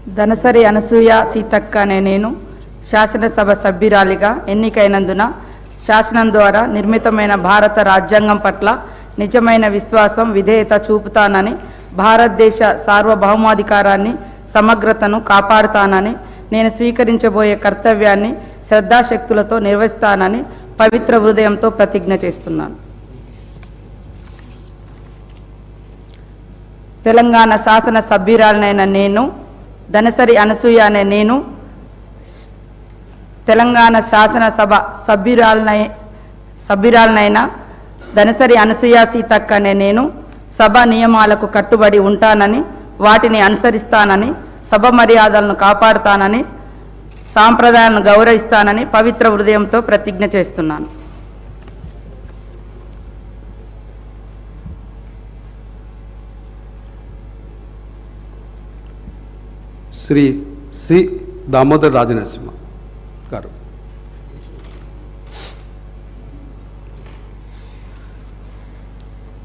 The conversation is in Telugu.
ధనసరి అనసూయ సీతక్క అనే నేను శాసనసభ సభ్యురాలిగా ఎన్నికైనందున శాసనం ద్వారా నిర్మితమైన భారత రాజ్యాంగం పట్ల నిజమైన విశ్వాసం విధేయత చూపుతానని భారతదేశ సార్వభౌమాధికారాన్ని సమగ్రతను కాపాడుతానని నేను స్వీకరించబోయే కర్తవ్యాన్ని శ్రద్ధాశక్తులతో నిర్వహిస్తానని పవిత్ర హృదయంతో ప్రతిజ్ఞ చేస్తున్నాను తెలంగాణ శాసన సభ్యురాలనైన నేను ధనసరి అనసూయ అనే నేను తెలంగాణ శాసనసభ సభ్యురాలనై సభ్యురాలనైన ధనసరి అనసూయ సీతక్క అనే నేను సభ నియమాలకు కట్టుబడి ఉంటానని వాటిని అనుసరిస్తానని సభ మర్యాదలను కాపాడుతానని సాంప్రదాయాలను గౌరవిస్తానని పవిత్ర హృదయంతో ప్రతిజ్ఞ చేస్తున్నాను శ్రీ సి దామోదర్ రాజనరసింహ గారు